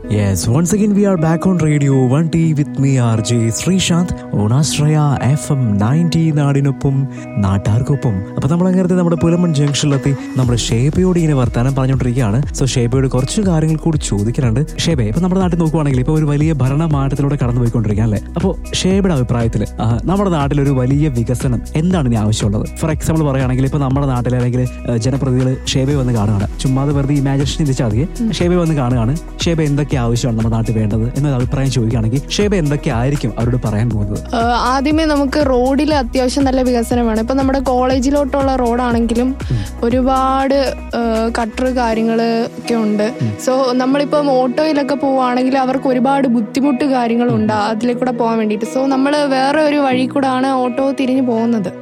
Yes, once again we are back on Radio 1T with me RJ Sreesanth ഓണാശ്രയ F M ninety നാടിനൊപ്പം നാട്ടാർക്കൊപ്പം അപ്പൊ നമ്മൾ അങ്ങനത്തെ നമ്മുടെ പുലമൺ ജംഗ്ഷനിലെത്തി നമ്മുടെ ഷേബയോട് ഇങ്ങനെ വർത്താനം പറഞ്ഞുകൊണ്ടിരിക്കുകയാണ് സോ ഷേബയോട് കുറച്ച് കാര്യങ്ങൾ കൂടി ചോദിക്കാനുണ്ട് ഷേബെ ഇപ്പൊ നമ്മുടെ നാട്ടിൽ നോക്കുവാണെങ്കിൽ ഇപ്പൊ ഒരു വലിയ ഭരണ മാറ്റത്തിലൂടെ കടന്നു പോയിക്കൊണ്ടിരിക്കുക അല്ലേ അപ്പോൾ ഷേബയുടെ അഭിപ്രായത്തിൽ നമ്മുടെ നാട്ടിൽ ഒരു വലിയ വികസനം എന്താണ് ഇനി ആവശ്യമുള്ളത് ഫോർ എക്സാമ്പിൾ പറയുകയാണെങ്കിൽ ഇപ്പൊ നമ്മുടെ നാട്ടിലെ അല്ലെങ്കിൽ ജനപ്രതിനിധികൾ ഷേബെ വന്ന് കാണുകയാണ് ചുമ്മാതെ വെറുതെ ഇമാജിനേഷൻ ചിന്തിച്ചാൽ മതി ഷേബെ വന്ന് കാണുകയാണ് ഷേബ എന്തൊക്കെ ആവശ്യമാണ് നമ്മുടെ നാട്ടിൽ വേണ്ടത് എന്നൊരു അഭിപ്രായം ചോദിക്കുകയാണെങ്കിൽ ഷേബ എന്തൊക്കെ ആയിരിക്കും അവരോട് പറയാൻ പോകുന്നത് ഏഹ് ആദ്യമേ നമുക്ക് റോഡിൽ അത്യാവശ്യം നല്ല വികസനം വേണം ഇപ്പൊ നമ്മുടെ കോളേജിലോട്ടുള്ള റോഡാണെങ്കിലും ഒരുപാട് കട്ടർ കാര്യങ്ങൾ ഒക്കെ ഉണ്ട് സോ നമ്മളിപ്പം ഓട്ടോയിലൊക്കെ പോവുകയാണെങ്കിൽ അവർക്ക് ഒരുപാട് ബുദ്ധിമുട്ട് കാര്യങ്ങളുണ്ട് അതിലെ കൂടെ പോകാൻ വേണ്ടിയിട്ട് സോ നമ്മൾ വേറെ ഒരു വഴി കൂടാണ് ഓട്ടോ തിരിഞ്ഞു പോകുന്നത്